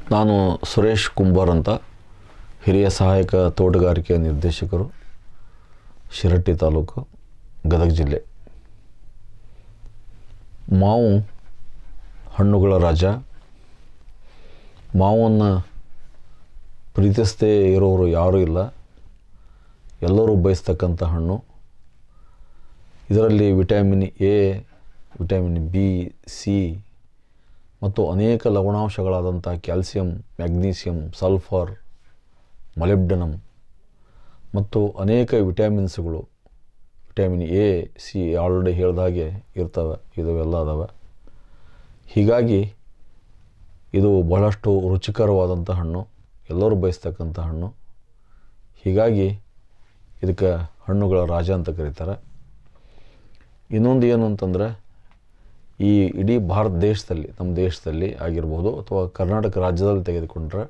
ನಾನು ಸುರೇಶ್ ಕುಂಬಾರ್ ಅಂತ ಹಿರಿಯ ಸಹಾಯಕ ತೋಟಗಾರಿಕೆ ನಿರ್ದೇಶಕರು ಶಿರಟ್ಟಿ ತಾಲೂಕು ಗದಗ ಜಿಲ್ಲೆ ಮಾವು ಹಣ್ಣುಗಳ ರಾಜ ಮಾವನ್ನು ಪ್ರೀತಿಸದೇ ಇರೋರು ಯಾರೂ ಇಲ್ಲ ಎಲ್ಲರೂ ಬಯಸ್ತಕ್ಕಂಥ ಹಣ್ಣು ಇದರಲ್ಲಿ vitamin A vitamin B C ಮತ್ತು ಅನೇಕ ಲವಣಾಂಶಗಳಾದಂಥ ಕ್ಯಾಲ್ಸಿಯಂ ಮ್ಯಾಗ್ನೀಸಿಯಂ ಸಲ್ಫರ್ ಮೊಲಿಬ್ಡನಮ್ ಮತ್ತು ಅನೇಕ ವಿಟಮಿನ್ಸ್ಗಳು ವಿಟಮಿನ್ ಎ ಸಿ ಆಲ್ರೆಡಿ ಹೇಳಿದ ಹಾಗೆ ಇರ್ತವೆ ಇದುವೆಲ್ಲ ಅದಾವೆ ಹೀಗಾಗಿ ಇದು ಬಹಳಷ್ಟು ರುಚಿಕರವಾದಂಥ ಹಣ್ಣು ಎಲ್ಲರೂ ಬಯಸ್ತಕ್ಕಂಥ ಹಣ್ಣು ಹೀಗಾಗಿ ಇದಕ್ಕೆ ಹಣ್ಣುಗಳ ರಾಜ ಅಂತ ಕರೀತಾರೆ ಇನ್ನೊಂದು ಏನು ಅಂತಂದರೆ ಈ ಇಡೀ ಭಾರತ ದೇಶದಲ್ಲಿ ನಮ್ಮ ದೇಶದಲ್ಲಿ ಆಗಿರ್ಬೋದು ಅಥವಾ ಕರ್ನಾಟಕ ರಾಜ್ಯದಲ್ಲಿ ತೆಗೆದುಕೊಂಡ್ರೆ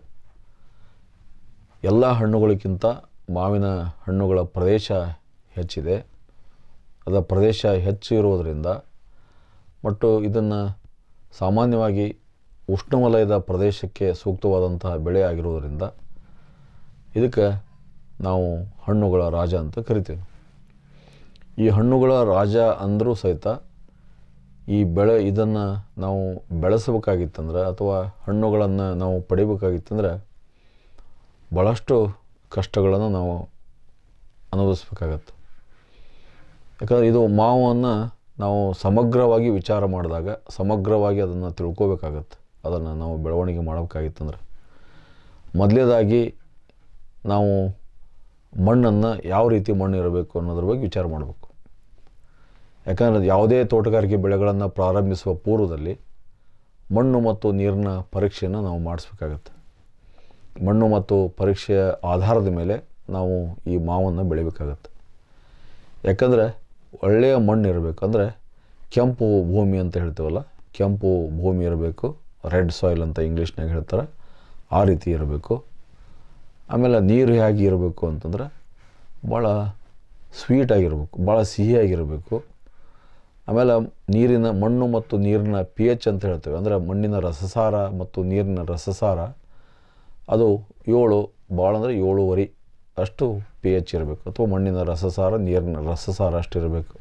ಎಲ್ಲ ಹಣ್ಣುಗಳಿಗಿಂತ ಮಾವಿನ ಹಣ್ಣುಗಳ ಪ್ರದೇಶ ಹೆಚ್ಚಿದೆ ಅದರ ಪ್ರದೇಶ ಹೆಚ್ಚು ಇರುವುದರಿಂದ ಮತ್ತು ಇದನ್ನು ಸಾಮಾನ್ಯವಾಗಿ ಉಷ್ಣವಲಯದ ಪ್ರದೇಶಕ್ಕೆ ಸೂಕ್ತವಾದಂತಹ ಬೆಳೆ ಆಗಿರುವುದರಿಂದ ಇದಕ್ಕೆ ನಾವು ಹಣ್ಣುಗಳ ರಾಜ ಅಂತ ಕರಿತೀವಿ ಈ ಹಣ್ಣುಗಳ ರಾಜ ಅಂದರೂ ಸಹಿತ ಈ ಬೆಳೆ ಇದನ್ನು ನಾವು ಬೆಳೆಸಬೇಕಾಗಿತ್ತಂದ್ರೆ ಅಥವಾ ಹಣ್ಣುಗಳನ್ನು ನಾವು ಪಡಿಬೇಕಾಗಿತ್ತಂದ್ರೆ ಭಾಳಷ್ಟು ಕಷ್ಟಗಳನ್ನು ನಾವು ಅನುಭವಿಸ್ಬೇಕಾಗತ್ತೆ ಯಾಕಂದರೆ ಇದು ಮಾವನ್ನು ನಾವು ಸಮಗ್ರವಾಗಿ ವಿಚಾರ ಮಾಡಿದಾಗ ಸಮಗ್ರವಾಗಿ ಅದನ್ನು ತಿಳ್ಕೋಬೇಕಾಗತ್ತೆ ಅದನ್ನು ನಾವು ಬೆಳವಣಿಗೆ ಮಾಡಬೇಕಾಗಿತ್ತಂದ್ರೆ ಮೊದಲೇದಾಗಿ ನಾವು ಮಣ್ಣನ್ನು ಯಾವ ರೀತಿ ಮಣ್ಣು ಇರಬೇಕು ಅನ್ನೋದ್ರ ಬಗ್ಗೆ ವಿಚಾರ ಮಾಡಬೇಕು ಯಾಕಂದರೆ ಯಾವುದೇ ತೋಟಗಾರಿಕೆ ಬೆಳೆಗಳನ್ನು ಪ್ರಾರಂಭಿಸುವ ಪೂರ್ವದಲ್ಲಿ ಮಣ್ಣು ಮತ್ತು ನೀರಿನ ಪರೀಕ್ಷೆಯನ್ನು ನಾವು ಮಾಡಿಸ್ಬೇಕಾಗತ್ತೆ ಮಣ್ಣು ಮತ್ತು ಪರೀಕ್ಷೆಯ ಆಧಾರದ ಮೇಲೆ ನಾವು ಈ ಮಾವನ್ನು ಬೆಳಿಬೇಕಾಗತ್ತೆ ಯಾಕಂದರೆ ಒಳ್ಳೆಯ ಮಣ್ಣು ಇರಬೇಕು ಅಂದರೆ ಕೆಂಪು ಭೂಮಿ ಅಂತ ಹೇಳ್ತೀವಲ್ಲ ಕೆಂಪು ಭೂಮಿ ಇರಬೇಕು ರೆಡ್ ಸಾಯಿಲ್ ಅಂತ ಇಂಗ್ಲೀಷ್ನಾಗ ಹೇಳ್ತಾರೆ ಆ ರೀತಿ ಇರಬೇಕು ಆಮೇಲೆ ನೀರು ಹೇಗೆ ಇರಬೇಕು ಅಂತಂದ್ರೆ ಭಾಳ ಸ್ವೀಟಾಗಿರ್ಬೇಕು ಭಾಳ ಸಿಹಿಯಾಗಿರಬೇಕು ಆಮೇಲೆ ನೀರಿನ ಮಣ್ಣು ಮತ್ತು ನೀರಿನ ಪಿ ಎಚ್ ಅಂತ ಹೇಳ್ತೇವೆ ಅಂದರೆ ಮಣ್ಣಿನ ರಸಸಾರ ಮತ್ತು ನೀರಿನ ರಸಸಾರ ಅದು ಏಳು ಭಾಳ ಅಂದರೆ ಏಳುವರೆ ಅಷ್ಟು ಪಿ ಎಚ್ ಇರಬೇಕು ಅಥವಾ ಮಣ್ಣಿನ ರಸಸಾರ ನೀರಿನ ರಸಸಾರ ಅಷ್ಟು ಇರಬೇಕು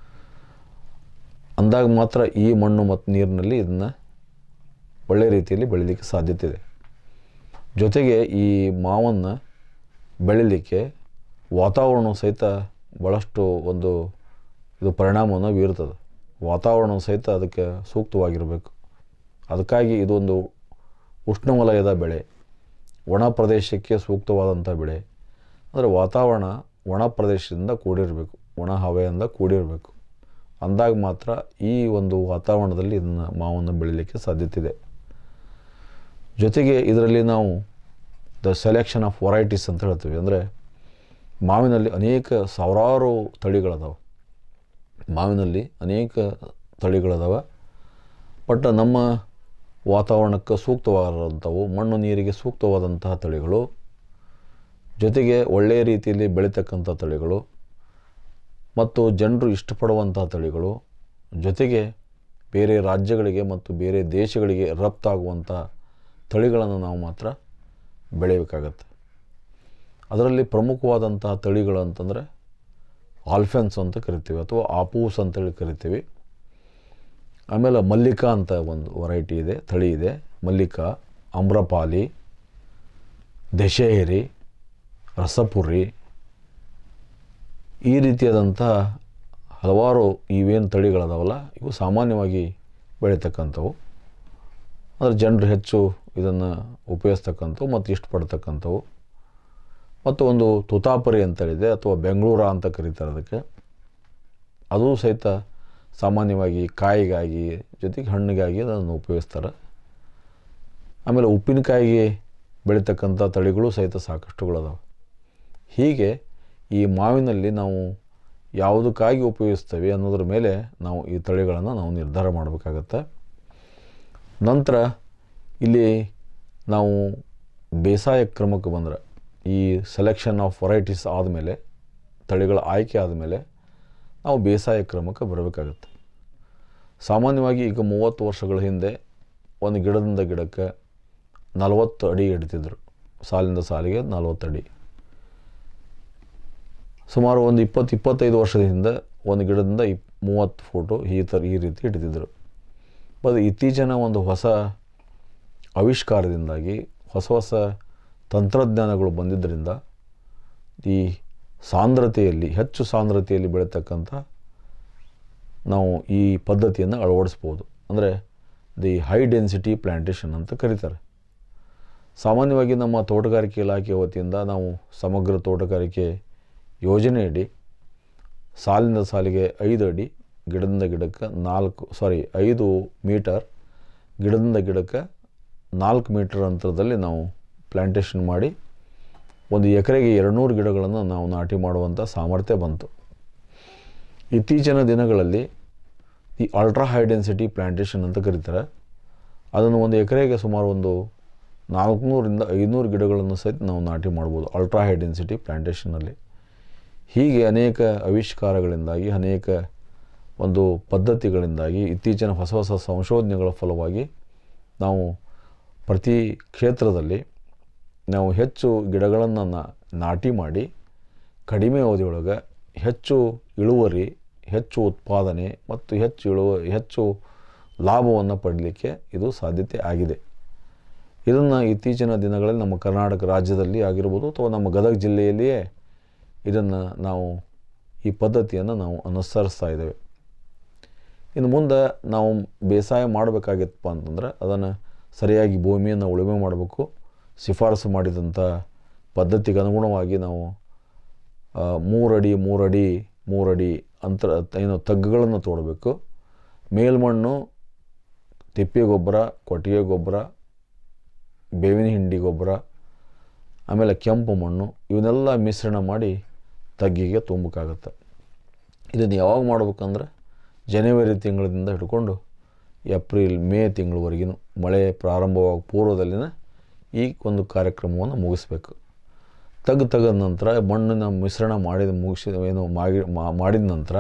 ಅಂದಾಗ ಮಾತ್ರ ಈ ಮಣ್ಣು ಮತ್ತು ನೀರಿನಲ್ಲಿ ಇದನ್ನು ಒಳ್ಳೆ ರೀತಿಯಲ್ಲಿ ಬೆಳೀಲಿಕ್ಕೆ ಸಾಧ್ಯತೆ ಇದೆ ಜೊತೆಗೆ ಈ ಮಾವನ್ನು ಬೆಳೀಲಿಕ್ಕೆ ವಾತಾವರಣ ಸಹಿತ ಭಾಳಷ್ಟು ಒಂದು ಇದು ಪರಿಣಾಮವನ್ನು ಬೀರ್ತದೆ ವಾತಾವರಣ ಸಹಿತ ಅದಕ್ಕೆ ಸೂಕ್ತವಾಗಿರಬೇಕು ಅದಕ್ಕಾಗಿ ಇದೊಂದು ಉಷ್ಣವಲಯದ ಬೆಳೆ ಒಣ ಪ್ರದೇಶಕ್ಕೆ ಸೂಕ್ತವಾದಂಥ ಬೆಳೆ ಅಂದರೆ ವಾತಾವರಣ ಒಣ ಪ್ರದೇಶದಿಂದ ಕೂಡಿರಬೇಕು ಒಣ ಹವೆಯಿಂದ ಕೂಡಿರಬೇಕು ಅಂದಾಗ ಮಾತ್ರ ಈ ಒಂದು ವಾತಾವರಣದಲ್ಲಿ ಇದನ್ನು ಮಾವನ್ನು ಬೆಳೀಲಿಕ್ಕೆ ಸಾಧ್ಯತೆ ಇದೆ ಜೊತೆಗೆ ಇದರಲ್ಲಿ ನಾವು ದ ಸೆಲೆಕ್ಷನ್ ಆಫ್ ವೆರೈಟೀಸ್ ಅಂತ ಹೇಳ್ತೀವಿ ಅಂದರೆ ಮಾವಿನಲ್ಲಿ ಅನೇಕ ಸಾವಿರಾರು ತಳಿಗಳದಾವೆ ಮಾವಿನಲ್ಲಿ ಅನೇಕ ತಳಿಗಳದಾವೆ ಬಟ್ ನಮ್ಮ ವಾತಾವರಣಕ್ಕೆ ಸೂಕ್ತವಾದಂಥವು ಮಣ್ಣು ನೀರಿಗೆ ಸೂಕ್ತವಾದಂತಹ ತಳಿಗಳು ಜೊತೆಗೆ ಒಳ್ಳೆಯ ರೀತಿಯಲ್ಲಿ ಬೆಳೀತಕ್ಕಂಥ ತಳಿಗಳು ಮತ್ತು ಜನರು ಇಷ್ಟಪಡುವಂಥ ತಳಿಗಳು ಜೊತೆಗೆ ಬೇರೆ ರಾಜ್ಯಗಳಿಗೆ ಮತ್ತು ಬೇರೆ ದೇಶಗಳಿಗೆ ರಫ್ತಾಗುವಂಥ ತಳಿಗಳನ್ನು ನಾವು ಮಾತ್ರ ಬೆಳೆಯಬೇಕಾಗತ್ತೆ ಅದರಲ್ಲಿ ಪ್ರಮುಖವಾದಂತಹ ತಳಿಗಳು ಅಂತಂದರೆ ಆಲ್ಫೆನ್ಸ್ ಅಂತ ಕರಿತೀವಿ ಅಥವಾ ಆಪೂಸ್ ಅಂತೇಳಿ ಕರಿತೀವಿ ಆಮೇಲೆ ಮಲ್ಲಿಕಾ ಅಂತ ಒಂದು ವೆರೈಟಿ ಇದೆ ತಳಿ ಇದೆ ಮಲ್ಲಿಕಾ ಅಮ್ರಪಾಲಿ ದಶೇರಿ ರಸಪುರಿ ಈ ರೀತಿಯಾದಂಥ ಹಲವಾರು ಇವೇನು ತಳಿಗಳದಾವಲ್ಲ ಇವು ಸಾಮಾನ್ಯವಾಗಿ ಬೆಳೀತಕ್ಕಂಥವು ಅಂದರೆ ಜನರು ಹೆಚ್ಚು ಇದನ್ನು ಉಪಯೋಗಿಸ್ತಕ್ಕಂಥವು ಮತ್ತು ಇಷ್ಟಪಡ್ತಕ್ಕಂಥವು ಮತ್ತು ಒಂದು ತುತಾಪರಿ ಅಂತೇಳಿದೆ ಅಥವಾ ಬೆಂಗಳೂರ ಅಂತ ಕರೀತಾರೆ ಅದಕ್ಕೆ ಅದು ಸಹಿತ ಸಾಮಾನ್ಯವಾಗಿ ಕಾಯಿಗಾಗಿ ಜೊತೆಗೆ ಹಣ್ಣಿಗಾಗಿ ಅದನ್ನು ಉಪಯೋಗಿಸ್ತಾರೆ ಆಮೇಲೆ ಉಪ್ಪಿನಕಾಯಿಗೆ ಬೆಳೀತಕ್ಕಂಥ ತಳಿಗಳು ಸಹಿತ ಸಾಕಷ್ಟುಗಳದಾವೆ ಹೀಗೆ ಈ ಮಾವಿನಲ್ಲಿ ನಾವು ಯಾವುದಕ್ಕಾಗಿ ಉಪಯೋಗಿಸ್ತೇವೆ ಅನ್ನೋದ್ರ ಮೇಲೆ ನಾವು ಈ ತಳಿಗಳನ್ನು ನಾವು ನಿರ್ಧಾರ ಮಾಡಬೇಕಾಗತ್ತೆ ನಂತರ ಇಲ್ಲಿ ನಾವು ಬೇಸಾಯ ಕ್ರಮಕ್ಕೆ ಬಂದರೆ ಈ ಸೆಲೆಕ್ಷನ್ ಆಫ್ ವೆರೈಟೀಸ್ ಆದಮೇಲೆ ತಳಿಗಳ ಆಯ್ಕೆ ಆದಮೇಲೆ ನಾವು ಬೇಸಾಯ ಕ್ರಮಕ್ಕೆ ಬರಬೇಕಾಗತ್ತೆ ಸಾಮಾನ್ಯವಾಗಿ ಈಗ ಮೂವತ್ತು ವರ್ಷಗಳ ಹಿಂದೆ ಒಂದು ಗಿಡದಿಂದ ಗಿಡಕ್ಕೆ ನಲವತ್ತು ಅಡಿ ಇಡ್ತಿದ್ರು ಸಾಲಿಂದ ಸಾಲಿಗೆ ನಲವತ್ತು ಅಡಿ ಸುಮಾರು ಒಂದು ಇಪ್ಪತ್ತು ಇಪ್ಪತ್ತೈದು ವರ್ಷದ ಹಿಂದೆ ಒಂದು ಗಿಡದಿಂದ ಇಪ್ ಮೂವತ್ತು ಫೋಟೋ ಈ ಥರ ಈ ರೀತಿ ಇಡ್ತಿದ್ರು ಬಟ್ ಇತ್ತೀಚಿನ ಒಂದು ಹೊಸ ಆವಿಷ್ಕಾರದಿಂದಾಗಿ ಹೊಸ ಹೊಸ ತಂತ್ರಜ್ಞಾನಗಳು ಬಂದಿದ್ದರಿಂದ ಈ ಸಾಂದ್ರತೆಯಲ್ಲಿ ಹೆಚ್ಚು ಸಾಂದ್ರತೆಯಲ್ಲಿ ಬೆಳೀತಕ್ಕಂಥ ನಾವು ಈ ಪದ್ಧತಿಯನ್ನು ಅಳವಡಿಸ್ಬೋದು ಅಂದರೆ ದಿ ಹೈ ಡೆನ್ಸಿಟಿ ಪ್ಲ್ಯಾಂಟೇಷನ್ ಅಂತ ಕರೀತಾರೆ ಸಾಮಾನ್ಯವಾಗಿ ನಮ್ಮ ತೋಟಗಾರಿಕೆ ಇಲಾಖೆ ವತಿಯಿಂದ ನಾವು ಸಮಗ್ರ ತೋಟಗಾರಿಕೆ ಯೋಜನೆಯಡಿ ಸಾಲಿನ ಸಾಲಿಗೆ ಐದು ಅಡಿ ಗಿಡದಿಂದ ಗಿಡಕ್ಕೆ ನಾಲ್ಕು ಸಾರಿ ಐದು ಮೀಟರ್ ಗಿಡದಿಂದ ಗಿಡಕ್ಕೆ ನಾಲ್ಕು ಮೀಟರ್ ಅಂತರದಲ್ಲಿ ನಾವು ಪ್ಲ್ಯಾಂಟೇಷನ್ ಮಾಡಿ ಒಂದು ಎಕರೆಗೆ ಎರಡುನೂರು ಗಿಡಗಳನ್ನು ನಾವು ನಾಟಿ ಮಾಡುವಂಥ ಸಾಮರ್ಥ್ಯ ಬಂತು ಇತ್ತೀಚಿನ ದಿನಗಳಲ್ಲಿ ಈ ಅಲ್ಟ್ರಾ ಹೈ ಡೆನ್ಸಿಟಿ ಪ್ಲ್ಯಾಂಟೇಷನ್ ಅಂತ ಕರೀತಾರೆ ಅದನ್ನು ಒಂದು ಎಕರೆಗೆ ಸುಮಾರು ಒಂದು ನಾಲ್ಕುನೂರಿಂದ ಐನೂರು ಗಿಡಗಳನ್ನು ಸಹಿತ ನಾವು ನಾಟಿ ಮಾಡ್ಬೋದು ಅಲ್ಟ್ರಾ ಹೈ ಡೆನ್ಸಿಟಿ ಪ್ಲ್ಯಾಂಟೇಷನಲ್ಲಿ ಹೀಗೆ ಅನೇಕ ಆವಿಷ್ಕಾರಗಳಿಂದಾಗಿ ಅನೇಕ ಒಂದು ಪದ್ಧತಿಗಳಿಂದಾಗಿ ಇತ್ತೀಚಿನ ಹೊಸ ಹೊಸ ಸಂಶೋಧನೆಗಳ ಫಲವಾಗಿ ನಾವು ಪ್ರತಿ ಕ್ಷೇತ್ರದಲ್ಲಿ ನಾವು ಹೆಚ್ಚು ಗಿಡಗಳನ್ನು ನಾಟಿ ಮಾಡಿ ಕಡಿಮೆ ಅವಧಿಯೊಳಗೆ ಹೆಚ್ಚು ಇಳುವರಿ ಹೆಚ್ಚು ಉತ್ಪಾದನೆ ಮತ್ತು ಹೆಚ್ಚು ಇಳುವ ಹೆಚ್ಚು ಲಾಭವನ್ನು ಪಡೀಲಿಕ್ಕೆ ಇದು ಸಾಧ್ಯತೆ ಆಗಿದೆ ಇದನ್ನು ಇತ್ತೀಚಿನ ದಿನಗಳಲ್ಲಿ ನಮ್ಮ ಕರ್ನಾಟಕ ರಾಜ್ಯದಲ್ಲಿ ಆಗಿರ್ಬೋದು ಅಥವಾ ನಮ್ಮ ಗದಗ ಜಿಲ್ಲೆಯಲ್ಲಿಯೇ ಇದನ್ನು ನಾವು ಈ ಪದ್ಧತಿಯನ್ನು ನಾವು ಅನುಸರಿಸ್ತಾ ಇದ್ದೇವೆ ಇನ್ನು ಮುಂದೆ ನಾವು ಬೇಸಾಯ ಮಾಡಬೇಕಾಗಿತ್ತಪ್ಪ ಅಂತಂದ್ರೆ ಅದನ್ನು ಸರಿಯಾಗಿ ಭೂಮಿಯನ್ನು ಉಳುಮೆ ಮಾಡಬೇಕು ಶಿಫಾರಸು ಮಾಡಿದಂಥ ಪದ್ಧತಿಗೆ ಅನುಗುಣವಾಗಿ ನಾವು ಮೂರಡಿ ಮೂರಡಿ ಮೂರಡಿ ಅಂತರ ಏನು ತಗ್ಗುಗಳನ್ನು ತೋಡಬೇಕು ಮೇಲ್ಮಣ್ಣು ತಿಪ್ಪೆ ಗೊಬ್ಬರ ಕೊಟ್ಟಿಗೆ ಗೊಬ್ಬರ ಬೇವಿನ ಹಿಂಡಿ ಗೊಬ್ಬರ ಆಮೇಲೆ ಕೆಂಪು ಮಣ್ಣು ಇವನ್ನೆಲ್ಲ ಮಿಶ್ರಣ ಮಾಡಿ ತಗ್ಗಿಗೆ ತುಂಬಬೇಕಾಗತ್ತೆ ಇದನ್ನು ಯಾವಾಗ ಮಾಡ್ಬೇಕಂದ್ರೆ ಜನವರಿ ತಿಂಗಳಿಂದ ಹಿಡ್ಕೊಂಡು ಏಪ್ರಿಲ್ ಮೇ ತಿಂಗಳವರೆಗಿನ ಮಳೆ ಪ್ರಾರಂಭವಾಗ ಪೂರ್ವದಲ್ಲಿನ ಈ ಒಂದು ಕಾರ್ಯಕ್ರಮವನ್ನು ಮುಗಿಸ್ಬೇಕು ತಗ್ಗು ತೆಗೆದ ನಂತರ ಮಣ್ಣಿನ ಮಿಶ್ರಣ ಮಾಡಿದ ಮುಗಿಸಿ ಏನು ಮಾಡಿ ಮಾಡಿದ ನಂತರ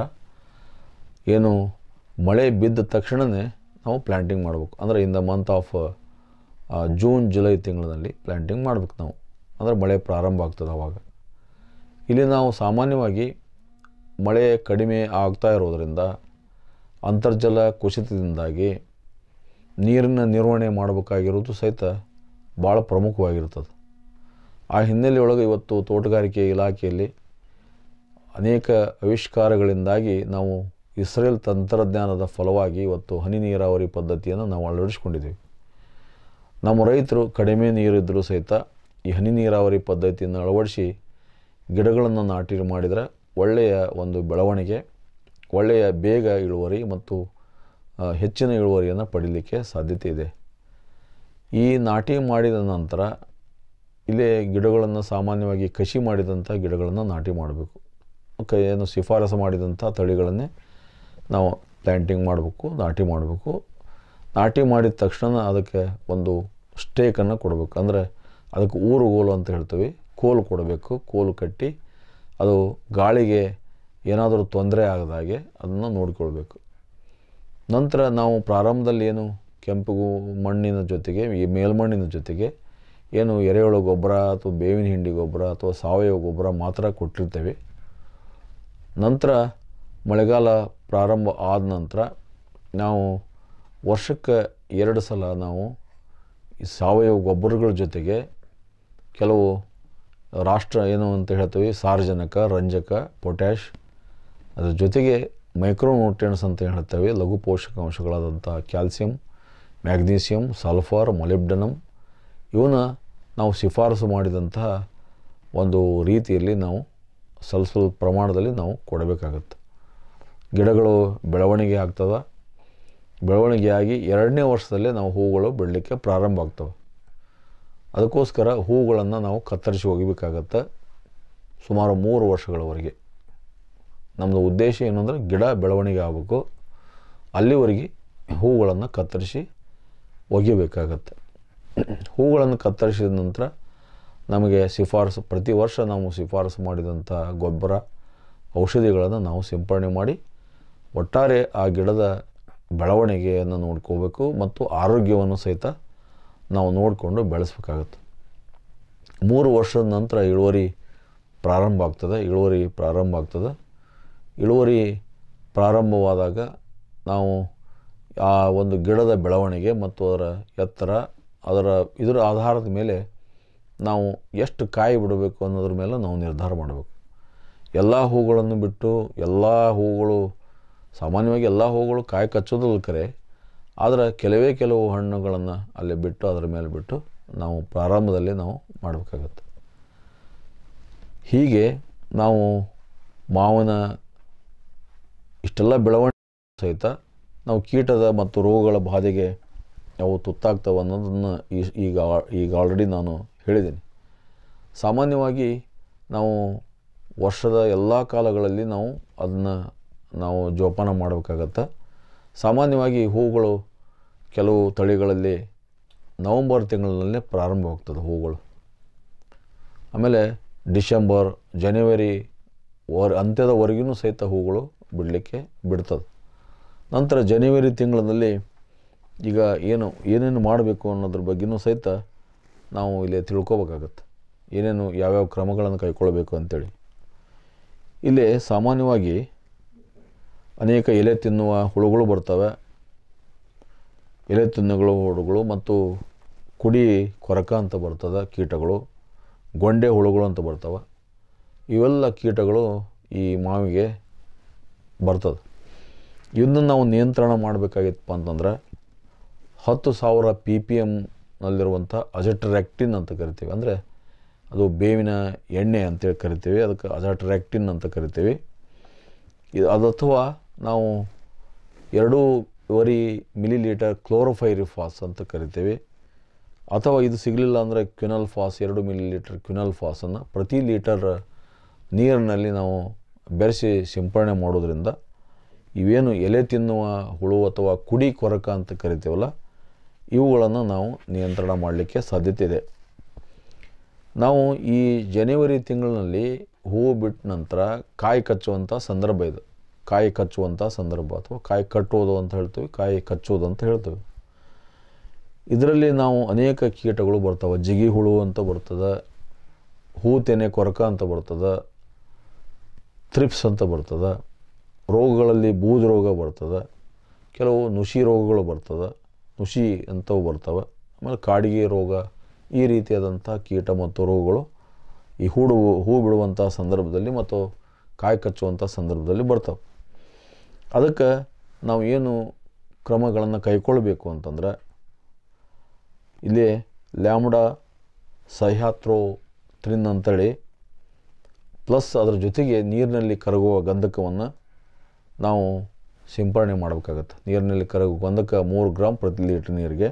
ಏನು ಮಳೆ ಬಿದ್ದ ತಕ್ಷಣವೇ ನಾವು ಪ್ಲ್ಯಾಂಟಿಂಗ್ ಮಾಡಬೇಕು ಅಂದರೆ in the month of June July ತಿಂಗಳಲ್ಲಿ ಪ್ಲ್ಯಾಂಟಿಂಗ್ ಮಾಡ್ಬೇಕು ನಾವು ಅಂದರೆ ಮಳೆ ಪ್ರಾರಂಭ ಆಗ್ತದೆ ಅವಾಗ ಇಲ್ಲಿ ನಾವು ಸಾಮಾನ್ಯವಾಗಿ ಮಳೆ ಕಡಿಮೆ ಆಗ್ತಾ ಇರೋದರಿಂದ ಅಂತರ್ಜಲ ಕುಸಿತದಿಂದಾಗಿ ನೀರಿನ ನಿರ್ವಹಣೆ ಮಾಡಬೇಕಾಗಿರೋದು ಸಹಿತ ಭಾಳ ಪ್ರಮುಖವಾಗಿರ್ತದೆ ಆ ಹಿನ್ನೆಲೆಯೊಳಗೆ ಇವತ್ತು ತೋಟಗಾರಿಕೆ ಇಲಾಖೆಯಲ್ಲಿ ಅನೇಕ ಆವಿಷ್ಕಾರಗಳಿಂದಾಗಿ ನಾವು ಇಸ್ರೇಲ್ ತಂತ್ರಜ್ಞಾನದ ಫಲವಾಗಿ ಇವತ್ತು ಹನಿ ನೀರಾವರಿ ಪದ್ಧತಿಯನ್ನು ನಾವು ಅಳವಡಿಸ್ಕೊಂಡಿದ್ದೀವಿ ನಮ್ಮ ರೈತರು ಕಡಿಮೆ ನೀರಿದ್ದರೂ ಸಹಿತ ಈ ಹನಿ ನೀರಾವರಿ ಪದ್ಧತಿಯನ್ನು ಅಳವಡಿಸಿ ಗಿಡಗಳನ್ನು ನಾಟಿ ಮಾಡಿದರೆ ಒಳ್ಳೆಯ ಒಂದು ಬೆಳವಣಿಗೆ ಒಳ್ಳೆಯ ಬೇಗ ಇಳುವರಿ ಮತ್ತು ಹೆಚ್ಚಿನ ಇಳುವರಿಯನ್ನು ಪಡೀಲಿಕ್ಕೆ ಸಾಧ್ಯತೆ ಇದೆ ಈ ನಾಟಿ ಮಾಡಿದ ನಂತರ ಇಲ್ಲೇ ಗಿಡಗಳನ್ನು ಸಾಮಾನ್ಯವಾಗಿ ಕಸಿ ಮಾಡಿದಂಥ ಗಿಡಗಳನ್ನು ನಾಟಿ ಮಾಡಬೇಕು ಕ ಏನು ಶಿಫಾರಸು ಮಾಡಿದಂಥ ತಳಿಗಳನ್ನೇ ನಾವು ಪ್ಲ್ಯಾಂಟಿಂಗ್ ಮಾಡಬೇಕು ನಾಟಿ ಮಾಡಬೇಕು ನಾಟಿ ಮಾಡಿದ ತಕ್ಷಣ ಅದಕ್ಕೆ ಒಂದು ಸ್ಟೇಕನ್ನು ಕೊಡಬೇಕು ಅಂದರೆ ಅದಕ್ಕೆ ಊರುಗೋಲು ಅಂತ ಹೇಳ್ತೀವಿ ಕೋಲು ಕೊಡಬೇಕು ಕೋಲು ಕಟ್ಟಿ ಅದು ಗಾಳಿಗೆ ಏನಾದರೂ ತೊಂದರೆ ಆಗದಾಗೆ ಅದನ್ನು ನೋಡಿಕೊಳ್ಬೇಕು ನಂತರ ನಾವು ಪ್ರಾರಂಭದಲ್ಲಿ ಏನು ಕೆಂಪು ಮಣ್ಣಿನ ಜೊತೆಗೆ ಈ ಮೇಲ್ಮಣ್ಣಿನ ಜೊತೆಗೆ ಏನು ಎರೆಹುಳು ಗೊಬ್ಬರ ಅಥವಾ ಬೇವಿನ ಹಿಂಡಿ ಗೊಬ್ಬರ ಅಥವಾ ಸಾವಯವ ಗೊಬ್ಬರ ಮಾತ್ರ ಕೊಟ್ಟಿರ್ತೇವೆ ನಂತರ ಮಳೆಗಾಲ ಪ್ರಾರಂಭ ಆದ ನಂತರ ನಾವು ವರ್ಷಕ್ಕೆ ಎರಡು ಸಲ ನಾವು ಈ ಸಾವಯವ ಗೊಬ್ಬರಗಳ ಜೊತೆಗೆ ಕೆಲವು ರಾಷ್ಟ್ರ ಏನು ಅಂತ ಹೇಳ್ತೀವಿ ಸಾರಜನಕ ರಂಜಕ ಪೊಟ್ಯಾಷ್ ಅದ್ರ ಜೊತೆಗೆ ಮೈಕ್ರೋನ್ಯೂಟ್ರಿಯನ್ಸ್ ಅಂತ ಹೇಳ್ತೇವೆ ಲಘು ಪೋಷಕಾಂಶಗಳಾದಂಥ ಕ್ಯಾಲ್ಸಿಯಂ ಮ್ಯಾಗ್ನೀಸಿಯಮ್ ಸಲ್ಫರ್ ಮೊಲಿಬ್ಡನಮ್ ಇವನ್ನ ನಾವು ಶಿಫಾರಸು ಮಾಡಿದಂತಹ ಒಂದು ರೀತಿಯಲ್ಲಿ ನಾವು ಸ್ವಲ್ಪ ಸ್ವಲ್ಪ ಪ್ರಮಾಣದಲ್ಲಿ ನಾವು ಕೊಡಬೇಕಾಗತ್ತೆ ಗಿಡಗಳು ಬೆಳವಣಿಗೆ ಆಗ್ತವೆ ಬೆಳವಣಿಗೆಯಾಗಿ ಎರಡನೇ ವರ್ಷದಲ್ಲೇ ನಾವು ಹೂಗಳು ಬಿಡಲಿಕ್ಕೆ ಪ್ರಾರಂಭ ಆಗ್ತವೆ ಅದಕ್ಕೋಸ್ಕರ ಹೂಗಳನ್ನು ನಾವು ಕತ್ತರಿಸಿ ಒಗಿಬೇಕಾಗತ್ತೆ ಸುಮಾರು ಮೂರು ವರ್ಷಗಳವರೆಗೆ ನಮ್ಮದು ಉದ್ದೇಶ ಏನು ಅಂದರೆ ಗಿಡ ಬೆಳವಣಿಗೆ ಆಗಬೇಕು ಅಲ್ಲಿವರೆಗೆ ಹೂಗಳನ್ನು ಕತ್ತರಿಸಿ ಒಗಿಬೇಕಾಗತ್ತೆ ಹೂಗಳನ್ನು ಕತ್ತರಿಸಿದ ನಂತರ ನಮಗೆ ಶಿಫಾರಸು ಪ್ರತಿ ವರ್ಷ ನಾವು ಶಿಫಾರಸು ಮಾಡಿದಂಥ ಗೊಬ್ಬರ ಔಷಧಿಗಳನ್ನು ನಾವು ಸಿಂಪಡಣೆ ಮಾಡಿ ಒಟ್ಟಾರೆ ಆ ಗಿಡದ ಬೆಳವಣಿಗೆಯನ್ನು ನೋಡ್ಕೋಬೇಕು ಮತ್ತು ಆರೋಗ್ಯವನ್ನು ಸಹಿತ ನಾವು ನೋಡಿಕೊಂಡು ಬೆಳೆಸ್ಬೇಕಾಗತ್ತೆ ಮೂರು ವರ್ಷದ ನಂತರ ಇಳುವರಿ ಪ್ರಾರಂಭ ಆಗ್ತದೆ ಇಳುವರಿ ಪ್ರಾರಂಭ ಆಗ್ತದೆ ಇಳುವರಿ ಪ್ರಾರಂಭವಾದಾಗ ನಾವು ಆ ಒಂದು ಗಿಡದ ಬೆಳವಣಿಗೆ ಮತ್ತು ಅದರ ಎತ್ತರ ಅದರ ಇದರ ಆಧಾರದ ಮೇಲೆ ನಾವು ಎಷ್ಟು ಕಾಯಿ ಬಿಡಬೇಕು ಅನ್ನೋದ್ರ ಮೇಲೆ ನಾವು ನಿರ್ಧಾರ ಮಾಡಬೇಕು ಎಲ್ಲ ಹೂಗಳನ್ನು ಬಿಟ್ಟು ಎಲ್ಲ ಹೂಗಳು ಸಾಮಾನ್ಯವಾಗಿ ಎಲ್ಲ ಹೂಗಳು ಕಾಯಿ ಕಚ್ಚೋದಿಲ್ಲ ಕರೆ ಆದರೆ ಕೆಲವೇ ಕೆಲವು ಹಣ್ಣುಗಳನ್ನು ಅಲ್ಲಿ ಬಿಟ್ಟು ಅದರ ಮೇಲೆ ಬಿಟ್ಟು ನಾವು ಪ್ರಾರಂಭದಲ್ಲಿ ನಾವು ಮಾಡಬೇಕಾಗತ್ತೆ ಹೀಗೆ ನಾವು ಮಾವಿನ ಇಷ್ಟೆಲ್ಲ ಬೆಳವಣಿಗೆ ಸಹಿತ ನಾವು ಕೀಟದ ಮತ್ತು ರೋಗಗಳ ಬಾಧೆಗೆ ಅವು ತುತ್ತಾಗ್ತವೆ ಅನ್ನೋದನ್ನು ಈ- ಈಗ ಈಗ ಆಲ್ರೆಡಿ ನಾನು ಹೇಳಿದ್ದೀನಿ ಸಾಮಾನ್ಯವಾಗಿ ನಾವು ವರ್ಷದ ಎಲ್ಲ ಕಾಲಗಳಲ್ಲಿ ನಾವು ಅದನ್ನು ನಾವು ಜೋಪಾನ ಮಾಡಬೇಕಾಗತ್ತೆ ಸಾಮಾನ್ಯವಾಗಿ ಹೂಗಳು ಕೆಲವು ತಳಿಗಳಲ್ಲಿ ನವಂಬರ್ ತಿಂಗಳಿನಲ್ಲೇ ಪ್ರಾರಂಭವಾಗ್ತದೆ ಹೂಗಳು ಆಮೇಲೆ ಡಿಸೆಂಬರ್ ಜನವರಿ ವರ್ ಅಂತ್ಯದವರೆಗೂ ಸಹಿತ ಹೂಗಳು ಬಿಡಲಿಕ್ಕೆ ಬಿಡ್ತದೆ ನಂತರ ಜನವರಿ ತಿಂಗಳಿನಲ್ಲಿ ಈಗ ಏನು ಏನೇನು ಮಾಡಬೇಕು ಅನ್ನೋದ್ರ ಬಗ್ಗೆನೂ ಸಹಿತ ನಾವು ಇಲ್ಲಿ ತಿಳ್ಕೊಬೇಕಾಗತ್ತೆ ಏನೇನು ಯಾವ್ಯಾವ ಕ್ರಮಗಳನ್ನು ಕೈಗೊಳ್ಳಬೇಕು ಅಂತೇಳಿ ಇಲ್ಲಿ ಸಾಮಾನ್ಯವಾಗಿ ಅನೇಕ ಎಲೆ ತಿನ್ನುವ ಹುಳುಗಳು ಬರ್ತವೆ ಎಲೆ ತಿನ್ನುಗಳು ಹುಳುಗಳು ಮತ್ತು ಕುಡಿ ಕೊರಕ ಅಂತ ಬರ್ತದೆ ಕೀಟಗಳು ಗೊಂಡೆ ಹುಳುಗಳು ಅಂತ ಬರ್ತವೆ ಇವೆಲ್ಲ ಕೀಟಗಳು ಈ ಮಾವಿಗೆ ಬರ್ತದೆ ಇದನ್ನು ನಾವು ನಿಯಂತ್ರಣ ಮಾಡಬೇಕಾಗಿತ್ತಪ್ಪ ಅಂತಂದ್ರೆ ಹತ್ತು ಸಾವಿರ ಪಿ ಪಿ ಎಮ್ನಲ್ಲಿರುವಂಥ ಅಜಟ್ರ್ಯಾಕ್ಟಿನ್ ಅಂತ ಕರಿತೀವಿ ಅಂದರೆ ಅದು ಬೇವಿನ ಎಣ್ಣೆ ಅಂತೇಳಿ ಕರಿತೀವಿ ಅದಕ್ಕೆ ಅಜಟ್ರ್ಯಾಕ್ಟಿನ್ ಅಂತ ಕರಿತೀವಿ ಇದು ಅದು ಅಥವಾ ನಾವು ಎರಡೂವರೆ ಮಿಲಿ ಲೀಟರ್ ಕ್ಲೋರೋಫೈರಿಫಾಸ್ ಅಂತ ಕರಿತೀವಿ ಅಥವಾ ಇದು ಸಿಗಲಿಲ್ಲ ಅಂದರೆ ಕ್ವಿನಲ್ ಫಾಸ್ ಎರಡು ಮಿಲಿ ಲೀಟರ್ ಕ್ವಿನಲ್ ಫಾಸನ್ನು ಪ್ರತಿ ಲೀಟರ್ ನೀರಿನಲ್ಲಿ ನಾವು ಬೆರೆಸಿ ಸಿಂಪರಣೆ ಮಾಡೋದ್ರಿಂದ ಇವೇನು ಎಲೆ ತಿನ್ನುವ ಹುಳು ಅಥವಾ ಕುಡಿ ಕೊರಕ ಅಂತ ಕರಿತೀವಲ್ಲ ಇವುಗಳನ್ನು ನಾವು ನಿಯಂತ್ರಣ ಮಾಡಲಿಕ್ಕೆ ಸಾಧ್ಯತೆ ಇದೆ ನಾವು ಈ ಜನವರಿ ತಿಂಗಳಿನಲ್ಲಿ ಹೂವು ಬಿಟ್ಟ ನಂತರ ಕಾಯಿ ಕಚ್ಚುವಂಥ ಸಂದರ್ಭ ಇದು ಕಾಯಿ ಕಚ್ಚುವಂಥ ಸಂದರ್ಭ ಅಥವಾ ಕಾಯಿ ಕಟ್ಟುವುದು ಅಂತ ಹೇಳ್ತೀವಿ ಕಾಯಿ ಕಚ್ಚುವುದು ಅಂತ ಹೇಳ್ತೀವಿ ಇದರಲ್ಲಿ ನಾವು ಅನೇಕ ಕೀಟಗಳು ಬರ್ತವೆ ಜಿಗಿ ಹುಳು ಅಂತ ಬರ್ತದೆ ಹೂ ತೆನೆ ಕೊರಕ ಅಂತ ಬರ್ತದೆ ಥ್ರಿಪ್ಸ್ ಅಂತ ಬರ್ತದೆ ರೋಗಗಳಲ್ಲಿ ಬೂದು ರೋಗ ಬರ್ತದೆ ಕೆಲವು ನುಷಿ ರೋಗಗಳು ಬರ್ತದೆ ನುಷಿ ಅಂಥವು ಬರ್ತವೆ ಆಮೇಲೆ ಕಾಡಿಗೆ ರೋಗ ಈ ರೀತಿಯಾದಂಥ ಕೀಟ ಮತ್ತು ರೋಗಗಳು ಈ ಹೂಡು ಹೂ ಬಿಡುವಂಥ ಸಂದರ್ಭದಲ್ಲಿ ಮತ್ತು ಕಾಯಿ ಕಚ್ಚುವಂಥ ಸಂದರ್ಭದಲ್ಲಿ ಬರ್ತವೆ ಅದಕ್ಕೆ ನಾವು ಏನು ಕ್ರಮಗಳನ್ನು ಕೈಗೊಳ್ಳಬೇಕು ಅಂತಂದ್ರೆ ಇಲ್ಲಿ ಲ್ಯಾಮ್ಡಾ ಸಹ್ಯಾತ್ರೋ ತ್ರಿನ್ ಅಂತೇಳಿ ಪ್ಲಸ್ ಅದರ ಜೊತೆಗೆ ನೀರಿನಲ್ಲಿ ಕರಗುವ ಗಂಧಕವನ್ನು ನಾವು ಸಿಂಪರಣೆ ಮಾಡಬೇಕಾಗತ್ತೆ ನೀರಿನಲ್ಲಿ ಕರಗುವ ಗಂಧಕ ಮೂರು ಗ್ರಾಮ್ ಪ್ರತಿ ಲೀಟ್ರ್ ನೀರಿಗೆ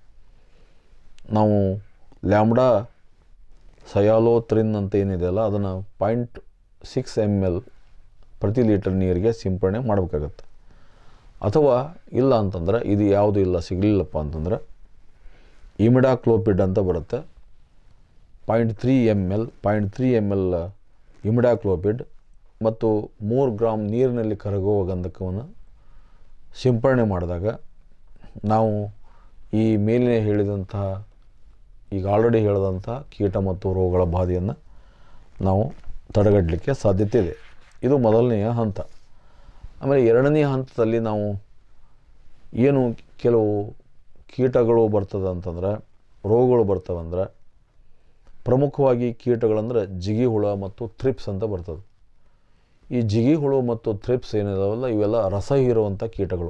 ನಾವು ಲ್ಯಾಮ್ಡಾ ಸಯಾಲೋತ್ರಿನ್ ಅಂತ ಏನಿದೆಯಲ್ಲ ಅದನ್ನು ಪಾಯಿಂಟ್ ಸಿಕ್ಸ್ ಎಮ್ ಎಲ್ ಪ್ರತಿ ಲೀಟರ್ ನೀರಿಗೆ ಸಿಂಪರಣೆ ಮಾಡಬೇಕಾಗತ್ತೆ ಅಥವಾ ಇಲ್ಲ ಅಂತಂದ್ರೆ ಇದು ಯಾವುದು ಇಲ್ಲ ಸಿಗಲಿಲ್ಲಪ್ಪ ಅಂತಂದ್ರೆ ಇಮಿಡಾಕ್ಲೋಪಿಡ್ ಅಂತ ಬರುತ್ತೆ point three M L point three M L imidacloprid ಮತ್ತು ಮೂರು ಗ್ರಾಮ್ ನೀರಿನಲ್ಲಿ ಕರಗುವ ಗಂಧಕವನ್ನು ಸಿಂಪರಣೆ ಮಾಡಿದಾಗ ನಾವು ಈ ಮೇಲಿನ ಹೇಳಿದಂತಹ ಈಗ ಆಲ್ರೆಡಿ ಹೇಳಿದಂಥ ಕೀಟ ಮತ್ತು ರೋಗಗಳ ಬಾಧೆಯನ್ನು ನಾವು ತಡೆಗಟ್ಟಲಿಕ್ಕೆ ಸಾಧ್ಯತೆ ಇದೆ ಇದು ಮೊದಲನೆಯ ಹಂತ ಆಮೇಲೆ ಎರಡನೇ ಹಂತದಲ್ಲಿ ನಾವು ಏನು ಕೆಲವು ಕೀಟಗಳು ಬರ್ತದೆ ಅಂತಂದ್ರೆ ರೋಗಗಳು ಬರ್ತವೆ ಅಂದ್ರೆ ಪ್ರಮುಖವಾಗಿ ಕೀಟಗಳಂದ್ರೆ ಜಿಗಿ ಹುಳ ಮತ್ತು ಥ್ರಿಪ್ಸ್ ಅಂತ ಬರ್ತದೆ ಈ ಜಿಗಿ ಹುಳು ಮತ್ತು ಥ್ರಿಪ್ಸ್ ಏನಿದಾವಲ್ಲ ಇವೆಲ್ಲ ರಸ ಹೀರುವಂಥ ಕೀಟಗಳು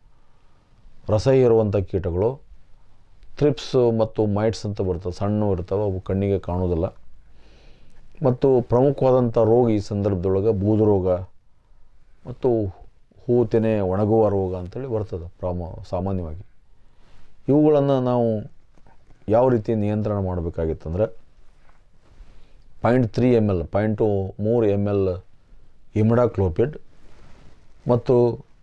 ರಸ ಹೀರುವಂಥ ಕೀಟಗಳು ಥ್ರಿಪ್ಸ್ ಮತ್ತು ಮೈಟ್ಸ್ ಅಂತ ಬರ್ತವೆ ಸಣ್ಣ ಇರ್ತವೆ ಅವು ಕಣ್ಣಿಗೆ ಕಾಣೋದಿಲ್ಲ ಮತ್ತು ಪ್ರಮುಖವಾದಂಥ ರೋಗ ಈ ಸಂದರ್ಭದೊಳಗೆ ಬೂದು ರೋಗ ಮತ್ತು ಹೂ ತೆನೆ ಒಣಗುವ ರೋಗ ಅಂತೇಳಿ ಬರ್ತದೆ ಪ್ರಾಮ ಸಾಮಾನ್ಯವಾಗಿ ಇವುಗಳನ್ನು ನಾವು ಯಾವ ರೀತಿ ನಿಯಂತ್ರಣ ಮಾಡಬೇಕಾಗಿತ್ತಂದ್ರೆ point three M L point ಮೂರು ಎಮ್ ಎಲ್ ಇಮಿಡಾಕ್ಲೋಪಿಡ್ ಮತ್ತು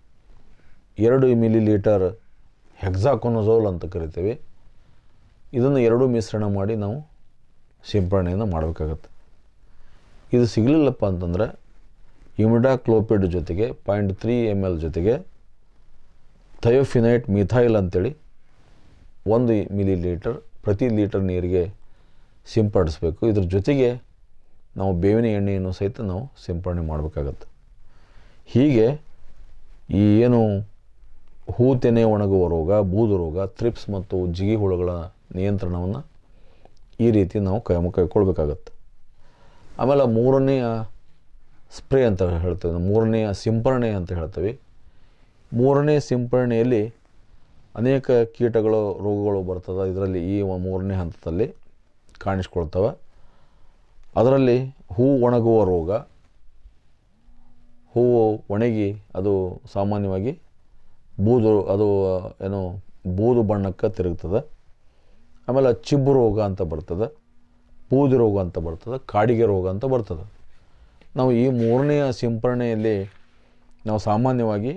ಎರಡು ಮಿಲಿ ಲೀಟರ್ ಹೆಕ್ಸಾಕೊನೋಝೋಲ್ ಅಂತ ಕರಿತೀವಿ ಇದನ್ನು ಎರಡೂ ಮಿಶ್ರಣ ಮಾಡಿ ನಾವು ಸಿಂಪರಣೆಯನ್ನು ಮಾಡಬೇಕಾಗತ್ತೆ ಇದು ಸಿಗಲಿಲ್ಲಪ್ಪ ಅಂತಂದರೆ ಇಮಿಡಾಕ್ಲೋಪಿಡ್ ಜೊತೆಗೆ ಪಾಯಿಂಟ್ ತ್ರೀ ಎಮ್ ಎಲ್ ಜೊತೆಗೆ ಥಯೋಫಿನೈಟ್ ಮಿಥೈಲ್ ಅಂತೇಳಿ ಒಂದು ಮಿಲಿ ಲೀಟರ್ ಪ್ರತಿ ಲೀಟರ್ ನೀರಿಗೆ ಸಿಂಪಡಿಸಬೇಕು ಇದ್ರ ಜೊತೆಗೆ ನಾವು ಬೇವಿನ ಎಣ್ಣೆಯನ್ನು ಸಹಿತ ನಾವು ಸಿಂಪಡಣೆ ಮಾಡಬೇಕಾಗತ್ತೆ ಹೀಗೆ ಈ ಏನು ಹೂ ತೆನೆ ಒಣಗುವ ರೋಗ ಬೂದು ರೋಗ ಥ್ರಿಪ್ಸ್ ಮತ್ತು ಜಿಗಿ ಹುಳುಗಳ ನಿಯಂತ್ರಣವನ್ನು ಈ ರೀತಿ ನಾವು ಕೈ ಕೈಗೊಳ್ಬೇಕಾಗತ್ತೆ ಆಮೇಲೆ ಮೂರನೆಯ ಸ್ಪ್ರೇ ಅಂತ ಹೇಳ್ತೇವೆ ಮೂರನೆಯ ಸಿಂಪರಣೆ ಅಂತ ಹೇಳ್ತೇವೆ ಮೂರನೇ ಸಿಂಪರಣೆಯಲ್ಲಿ ಅನೇಕ ಕೀಟಗಳು ರೋಗಗಳು ಬರ್ತದೆ ಇದರಲ್ಲಿ ಈ ಒಂದು ಮೂರನೇ ಹಂತದಲ್ಲಿ ಕಾಣಿಸ್ಕೊಳ್ತವೆ ಅದರಲ್ಲಿ ಹೂ ಒಣಗುವ ರೋಗ ಹೂವು ಒಣಗಿ ಅದು ಸಾಮಾನ್ಯವಾಗಿ ಬೂದು ಅದು ಏನು ಬೂದು ಬಣ್ಣಕ್ಕೆ ತಿರುಗ್ತದೆ ಆಮೇಲೆ ಚಿಬ್ಬು ರೋಗ ಅಂತ ಬರ್ತದೆ ಬೂದು ರೋಗ ಅಂತ ಬರ್ತದೆ ಕಾಡಿಗೆ ರೋಗ ಅಂತ ಬರ್ತದೆ ನಾವು ಈ ಮೂರನೆಯ ಸಿಂಪರಣೆಯಲ್ಲಿ ನಾವು ಸಾಮಾನ್ಯವಾಗಿ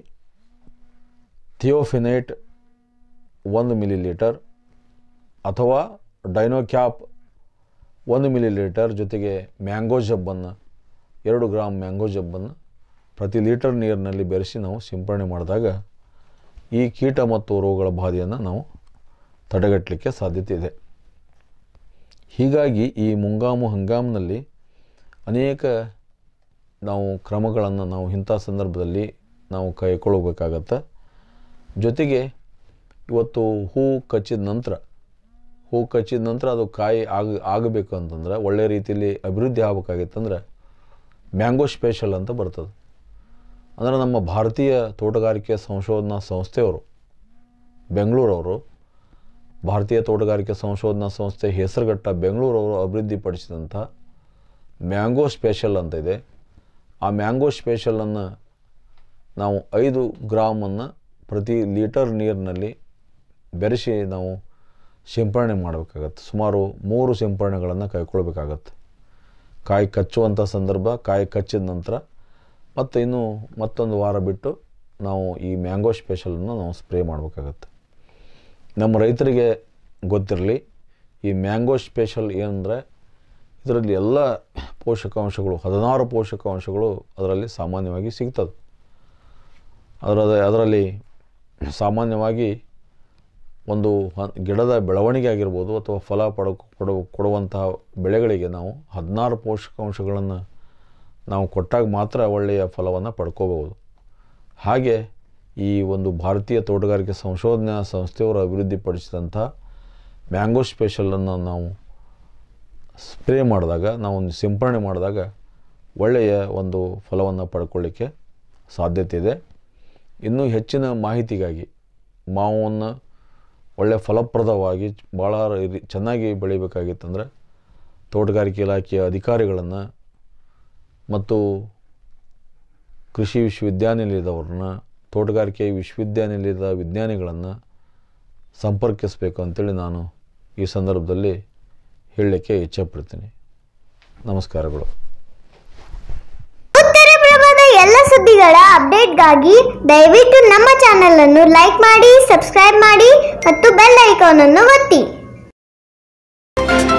ಥಿಯೋಫಿನೈಟ್ ಒಂದು ಮಿಲಿ ಲೀಟರ್ ಅಥವಾ ಡೈನೋಕ್ಯಾಪ್ ಒಂದು ಮಿಲಿ ಲೀಟರ್ ಜೊತೆಗೆ ಮ್ಯಾಂಗೋ ಜಬ್ಬನ್ನು ಎರಡು ಗ್ರಾಮ್ ಮ್ಯಾಂಗೋ ಜಬ್ಬನ್ನು ಪ್ರತಿ ಲೀಟರ್ ನೀರಿನಲ್ಲಿ ಬೆರೆಸಿ ನಾವು ಸಿಂಪರಣೆ ಮಾಡಿದಾಗ ಈ ಕೀಟ ಮತ್ತು ರೋಗಗಳ ಬಾಧೆಯನ್ನು ನಾವು ತಡೆಗಟ್ಟಲಿಕ್ಕೆ ಸಾಧ್ಯತೆ ಇದೆ ಹೀಗಾಗಿ ಈ ಮುಂಗಾಮು ಹಂಗಾಮಿನಲ್ಲಿ ಅನೇಕ ನಾವು ಕ್ರಮಗಳನ್ನು ನಾವು ಇಂಥ ಸಂದರ್ಭದಲ್ಲಿ ನಾವು ಕೈಗೊಳ್ಳಬೇಕಾಗತ್ತೆ ಜೊತೆಗೆ ಇವತ್ತು ಹೂ ಕಚ್ಚಿದ ನಂತರ ಹೂ ಕಚ್ಚಿದ ನಂತರ ಅದು ಕಾಯಿ ಆಗ ಆಗಬೇಕು ಅಂತಂದ್ರೆ ಒಳ್ಳೆ ರೀತಿಯಲ್ಲಿ ಅಭಿವೃದ್ಧಿ ಆಗಬೇಕಾಗಿತ್ತಂದ್ರೆ ಮ್ಯಾಂಗೋ ಸ್ಪೆಷಲ್ ಅಂತ ಬರ್ತದೆ ಅಂದರೆ ನಮ್ಮ ಭಾರತೀಯ ತೋಟಗಾರಿಕೆ ಸಂಶೋಧನಾ ಸಂಸ್ಥೆಯವರು ಬೆಂಗಳೂರವರು ಭಾರತೀಯ ತೋಟಗಾರಿಕೆ ಸಂಶೋಧನಾ ಸಂಸ್ಥೆ ಹೆಸರುಗಟ್ಟ ಬೆಂಗಳೂರವರು ಅಭಿವೃದ್ಧಿಪಡಿಸಿದಂಥ ಮ್ಯಾಂಗೋ ಸ್ಪೆಷಲ್ ಅಂತ ಇದೆ ಆ ಮ್ಯಾಂಗೋ ಸ್ಪೆಷಲನ್ನು ನಾವು ಐದು ಗ್ರಾಮನ್ನು ಪ್ರತಿ ಲೀಟರ್ ನೀರಿನಲ್ಲಿ ಬೆರೆಸಿ ನಾವು ಸಿಂಪರಣೆ ಮಾಡಬೇಕಾಗತ್ತೆ ಸುಮಾರು ಮೂರು ಸಿಂಪರಣೆಗಳನ್ನು ಕೈಗೊಳ್ಬೇಕಾಗತ್ತೆ ಕಾಯಿ ಕಚ್ಚುವಂಥ ಸಂದರ್ಭ ಕಾಯಿ ಕಚ್ಚಿದ ನಂತರ ಮತ್ತು ಇನ್ನು ಮತ್ತೊಂದು ವಾರ ಬಿಟ್ಟು ನಾವು ಈ ಮ್ಯಾಂಗೋ ಸ್ಪೆಷಲನ್ನು ನಾವು ಸ್ಪ್ರೇ ಮಾಡಬೇಕಾಗತ್ತೆ ನಮ್ಮ ರೈತರಿಗೆ ಗೊತ್ತಿರಲಿ ಈ ಮ್ಯಾಂಗೋ ಸ್ಪೆಷಲ್ ಏನಂದರೆ ಇದರಲ್ಲಿ ಎಲ್ಲ ಪೋಷಕಾಂಶಗಳು ಹದಿನಾರು ಪೋಷಕಾಂಶಗಳು ಅದರಲ್ಲಿ ಸಾಮಾನ್ಯವಾಗಿ ಸಿಗ್ತದೆ ಅದರ ಅದರಲ್ಲಿ ಸಾಮಾನ್ಯವಾಗಿ ಒಂದು ಹ- ಗಿಡದ ಬೆಳವಣಿಗೆ ಆಗಿರ್ಬೋದು ಅಥವಾ ಫಲ ಪಡ ಕೊಡು ಕೊಡುವಂತಹ ಬೆಳೆಗಳಿಗೆ ನಾವು ಹದಿನಾರು ಪೋಷಕಾಂಶಗಳನ್ನು ನಾವು ಕೊಟ್ಟಾಗ ಮಾತ್ರ ಒಳ್ಳೆಯ ಫಲವನ್ನು ಪಡ್ಕೋಬಹುದು ಹಾಗೆ ಈ ಒಂದು ಭಾರತೀಯ ತೋಟಗಾರಿಕೆ ಸಂಶೋಧನಾ ಸಂಸ್ಥೆಯವರು ಅಭಿವೃದ್ಧಿಪಡಿಸಿದಂಥ ಮ್ಯಾಂಗೋ ಸ್ಪೆಷಲನ್ನು ನಾವು ಸ್ಪ್ರೇ ಮಾಡಿದಾಗ ನಾವು ಒಂದು ಸಿಂಪರಣೆ ಮಾಡಿದಾಗ ಒಳ್ಳೆಯ ಒಂದು ಫಲವನ್ನು ಪಡ್ಕೊಳ್ಳಿಕ್ಕೆ ಸಾಧ್ಯತೆ ಇದೆ ಇನ್ನೂ ಹೆಚ್ಚಿನ ಮಾಹಿತಿಗಾಗಿ ಮಾವನ್ನು ಒಳ್ಳೆಯ ಫಲಪ್ರದವಾಗಿ ಭಾಳ ರಿ- ಚೆನ್ನಾಗಿ ಬೆಳಿಬೇಕಾಗಿತ್ತಂದ್ರೆ ತೋಟಗಾರಿಕೆ ಇಲಾಖೆಯ ಅಧಿಕಾರಿಗಳನ್ನು ಮತ್ತು ಕೃಷಿ ವಿಶ್ವವಿದ್ಯಾನಿಲಯದವ್ರನ್ನ ತೋಟಗಾರಿಕೆ ವಿಶ್ವವಿದ್ಯಾನಿಲಯದ ವಿಜ್ಞಾನಿಗಳನ್ನು ಸಂಪರ್ಕಿಸಬೇಕು ಅಂತೇಳಿ ನಾನು ಈ ಸಂದರ್ಭದಲ್ಲಿ ಹೇಳಲಿಕ್ಕೆ ಇಚ್ಛೆಪಡ್ತೀನಿ ನಮಸ್ಕಾರಗಳು ಉತ್ತರ ಪ್ರಭದ ಎಲ್ಲ ಸುದ್ದಿಗಳ ಅಪ್ಡೇಟ್ಗಾಗಿ ದಯವಿಟ್ಟು ನಮ್ಮ ಚಾನೆಲ್ ಅನ್ನು ಲೈಕ್ ಮಾಡಿ ಸಬ್ಸ್ಕ್ರೈಬ್ ಮಾಡಿ ಮತ್ತು ಬೆಲ್ ಐಕಾನ್ ಅನ್ನು ಒತ್ತಿ